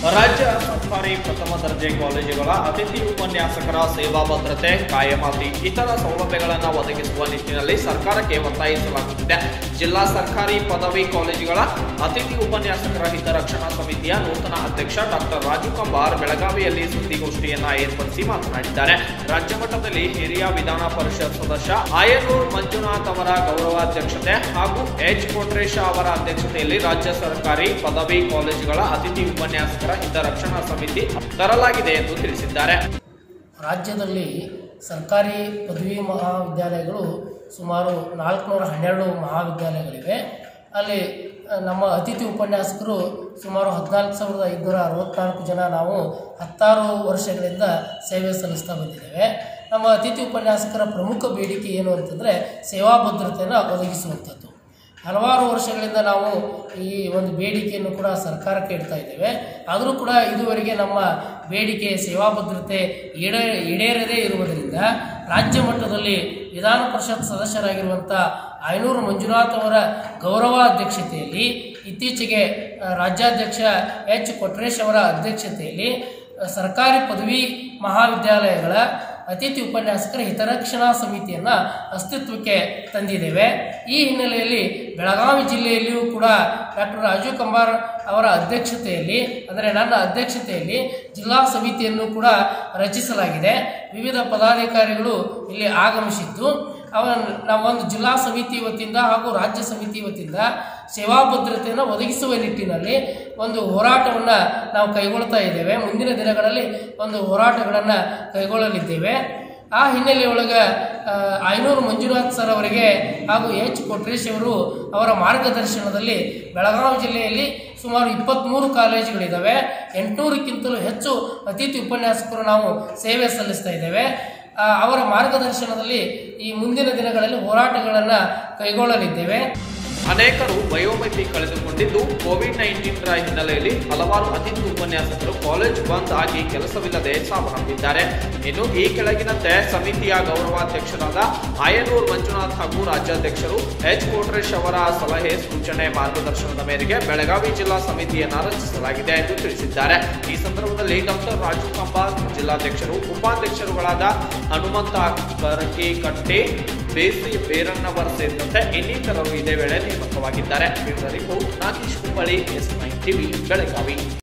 ರಾಜ್ಯ ಸರ್ಕಾರಿ ಪ್ರಥಮ ದರ್ಜೆ ಕಾಲೇಜುಗಳ ಅತಿಥಿ ಉಪನ್ಯಾಸಕರ ಸೇವಾ ಭದ್ರತೆ ಕಾಯಮಾತಿ ಇತರ ಸೌಲಭ್ಯಗಳನ್ನು ಒದಗಿಸುವ ನಿಟ್ಟಿನಲ್ಲಿ ಸರ್ಕಾರಕ್ಕೆ ಒತ್ತಾಯಿಸಲಾಗುತ್ತಿದೆ ಜಿಲ್ಲಾ ಸರ್ಕಾರಿ ಪದವಿ ಕಾಲೇಜುಗಳ ಅತಿಥಿ ಉಪನ್ಯಾಸಕರ ಹಿತರಕ್ಷಣಾ ಸಮಿತಿಯ ನೂತನ ಅಧ್ಯಕ್ಷ ಡಾಕ್ಟರ್ ರಾಜು ಕಂಬಾರ್ ಬೆಳಗಾವಿಯಲ್ಲಿ ಸುದ್ದಿಗೋಷ್ಠಿಯನ್ನ ಏರ್ಪಡಿಸಿ ಮಾತನಾಡಿದ್ದಾರೆ ರಾಜ್ಯ ಮಟ್ಟದಲ್ಲಿ ಹಿರಿಯ ವಿಧಾನ ಪರಿಷತ್ ಸದಸ್ಯ ಆಯನೂರ್ ಮಂಜುನಾಥ್ ಅವರ ಗೌರವಾಧ್ಯಕ್ಷತೆ ಹಾಗೂ ಎಚ್ ಕೊಟ್ರೇಶ ಅವರ ಅಧ್ಯಕ್ಷತೆಯಲ್ಲಿ ರಾಜ್ಯ ಸರ್ಕಾರಿ ಪದವಿ ಕಾಲೇಜುಗಳ ಅತಿಥಿ ಉಪನ್ಯಾಸಕರ ಹಿತರಕ್ಷಣಾ ಸಮಿತಿ ತರಲಾಗಿದೆ ಎಂದು ತಿಳಿಸಿದ್ದಾರೆ ರಾಜ್ಯದಲ್ಲಿ ಸರ್ಕಾರಿ ಪದವಿ ಮಹಾವಿದ್ಯಾಲಯಗಳು ಸುಮಾರು ನಾಲ್ಕುನೂರ ಹನ್ನೆರಡು ಮಹಾವಿದ್ಯಾಲಯಗಳಿವೆ ಅಲ್ಲಿ ಆ, ನಮ್ಮ ಅತಿಥಿ ಉಪನ್ಯಾಸಕರು ಸುಮಾರು ಹದಿನಾಲ್ಕು ಸಾವಿರದ ಐದುನೂರ ಅರವತ್ನಾಲ್ಕು ಜನ ನಾವು ಹತ್ತಾರು ವರ್ಷಗಳಿಂದ ಸೇವೆ ಸಲ್ಲಿಸ್ತಾ ಬಂದಿದ್ದೇವೆ ನಮ್ಮ ಅತಿಥಿ ಉಪನ್ಯಾಸಕರ ಪ್ರಮುಖ ಬೇಡಿಕೆ ಏನು ಅಂತಂದರೆ ಸೇವಾ ಭದ್ರತೆಯನ್ನು ಒದಗಿಸುವಂಥದ್ದು ಹಲವಾರು ವರ್ಷಗಳಿಂದ ನಾವು ಈ ಒಂದು ಬೇಡಿಕೆಯನ್ನು ಕೂಡ ಸರ್ಕಾರಕ್ಕೆ ಇಡ್ತಾ ಇದ್ದೇವೆ ಆದರೂ ಕೂಡ ಇದುವರೆಗೆ ನಮ್ಮ ಬೇಡಿಕೆ ಸೇವಾ ಭದ್ರತೆ ಈಡೇ ಈಡೇರದೇ ಇರುವುದರಿಂದ ರಾಜ್ಯ ಮಟ್ಟದಲ್ಲಿ ವಿಧಾನ ಪರಿಷತ್ ಸದಸ್ಯರಾಗಿರುವಂಥ ಐನೂರು ಮಂಜುನಾಥ್ ಅವರ ಗೌರವಾಧ್ಯಕ್ಷತೆಯಲ್ಲಿ ಇತ್ತೀಚೆಗೆ ಆ, ರಾಜ್ಯಾಧ್ಯಕ್ಷ ಎಚ್ ಕೊಟ್ರೇಶ್ ಅವರ ಅಧ್ಯಕ್ಷತೆಯಲ್ಲಿ ಆ, ಸರ್ಕಾರಿ ಪದವಿ ಮಹಾವಿದ್ಯಾಲಯಗಳ ಅತಿಥಿ ಉಪನ್ಯಾಸಕರ ಹಿತರಕ್ಷಣಾ ಸಮಿತಿಯನ್ನು ಅಸ್ತಿತ್ವಕ್ಕೆ ತಂದಿದ್ದೇವೆ ಈ ಹಿನ್ನೆಲೆಯಲ್ಲಿ ಬೆಳಗಾವಿ ಜಿಲ್ಲೆಯಲ್ಲಿಯೂ ಕೂಡ ಡಾಕ್ಟರ್ ರಾಜೀವ್ ಕಂಬಾರ್ ಅವರ ಅಧ್ಯಕ್ಷತೆಯಲ್ಲಿ ಅಂದರೆ ನನ್ನ ಅಧ್ಯಕ್ಷತೆಯಲ್ಲಿ ಜಿಲ್ಲಾ ಸಮಿತಿಯನ್ನು ಕೂಡ ರಚಿಸಲಾಗಿದೆ ವಿವಿಧ ಪದಾಧಿಕಾರಿಗಳು ಇಲ್ಲಿ ಆಗಮಿಸಿದ್ದು ಅವ ನಾವೊಂದು ಜಿಲ್ಲಾ ಸಮಿತಿ ವತಿಯಿಂದ ಹಾಗೂ ರಾಜ್ಯ ಸಮಿತಿ ವತಿಯಿಂದ ಸೇವಾ ಭದ್ರತೆಯನ್ನು ಒದಗಿಸುವ ನಿಟ್ಟಿನಲ್ಲಿ ಒಂದು ಹೋರಾಟವನ್ನು ನಾವು ಕೈಗೊಳ್ತಾ ಇದ್ದೇವೆ ಮುಂದಿನ ದಿನಗಳಲ್ಲಿ ಒಂದು ಹೋರಾಟಗಳನ್ನು ಕೈಗೊಳ್ಳಲಿದ್ದೇವೆ ಆ ಹಿನ್ನೆಲೆಯೊಳಗೆ ಆ, ಐನೂರು ಮಂಜುನಾಥ್ ಸರ್ ಅವರಿಗೆ ಹಾಗೂ ಎಚ್ ಕೊಟ್ರೇಶ್ ಅವರು ಅವರ ಮಾರ್ಗದರ್ಶನದಲ್ಲಿ ಬೆಳಗಾವಿ ಜಿಲ್ಲೆಯಲ್ಲಿ ಸುಮಾರು ಇಪ್ಪತ್ತ್ಮೂರು ಕಾಲೇಜುಗಳಿದ್ದಾವೆ ಎಂಟುನೂರಕ್ಕಿಂತಲೂ ಹೆಚ್ಚು ಅತಿಥಿ ಉಪನ್ಯಾಸಕರು ನಾವು ಸೇವೆ ಸಲ್ಲಿಸ್ತಾ ಇದ್ದೇವೆ ಆ, ಅವರ ಮಾರ್ಗದರ್ಶನದಲ್ಲಿ ಈ ಮುಂದಿನ ದಿನಗಳಲ್ಲಿ ಹೋರಾಟಗಳನ್ನು ಕೈಗೊಳ್ಳಲಿದ್ದೇವೆ ಅನೇಕರು ವಯೋಮಿತಿ ಕಳೆದುಕೊಂಡಿದ್ದು ಕೋವಿಡ್ ನೈನ್ಟೀನ್ರ ಹಿನ್ನೆಲೆಯಲ್ಲಿ ಹಲವಾರು ಅತಿಥಿ ಉಪನ್ಯಾಸಕರು ಕಾಲೇಜ್ ಬಂದ್ ಆಗಿ ಕೆಲಸವಿಲ್ಲದೆ ಸಾವನ್ನಪ್ಪಿದ್ದಾರೆ ಇನ್ನು ಈ ಕೆಳಗಿನಂತೆ ಸಮಿತಿಯ ಗೌರವಾಧ್ಯಕ್ಷರಾದ ಆಯನೂರ್ ಮಂಜುನಾಥ್ ಹಾಗೂ ರಾಜ್ಯಾಧ್ಯಕ್ಷರು ಎಚ್ ಕೋಟ್ರೇಶ್ ಅವರ ಸಲಹೆ ಸೂಚನೆ ಮಾರ್ಗದರ್ಶನದ ಮೇರೆಗೆ ಬೆಳಗಾವಿ ಜಿಲ್ಲಾ ಸಮಿತಿಯನ್ನ ರಚಿಸಲಾಗಿದೆ ಎಂದು ತಿಳಿಸಿದ್ದಾರೆ ಈ ಸಂದರ್ಭದಲ್ಲಿ ಡಾಕ್ಟರ್ ರಾಜು ಕಂಬಾರ್ ಜಿಲ್ಲಾಧ್ಯಕ್ಷರು ಉಪಾಧ್ಯಕ್ಷರುಗಳಾದ ಹನುಮಂತ ಕರಕಿ ಕಟ್ಟೆ ಬೇಸಿ ಬೇರಣ್ಣವರ್ ಸೇರಿದಂತೆ ಇನ್ನಿತರರು ಇದೇ ವೇಳೆ ನೇಮಕವಾಗಿದ್ದಾರೆ bureau report Nagesh Kumbali S nine TV Belagavi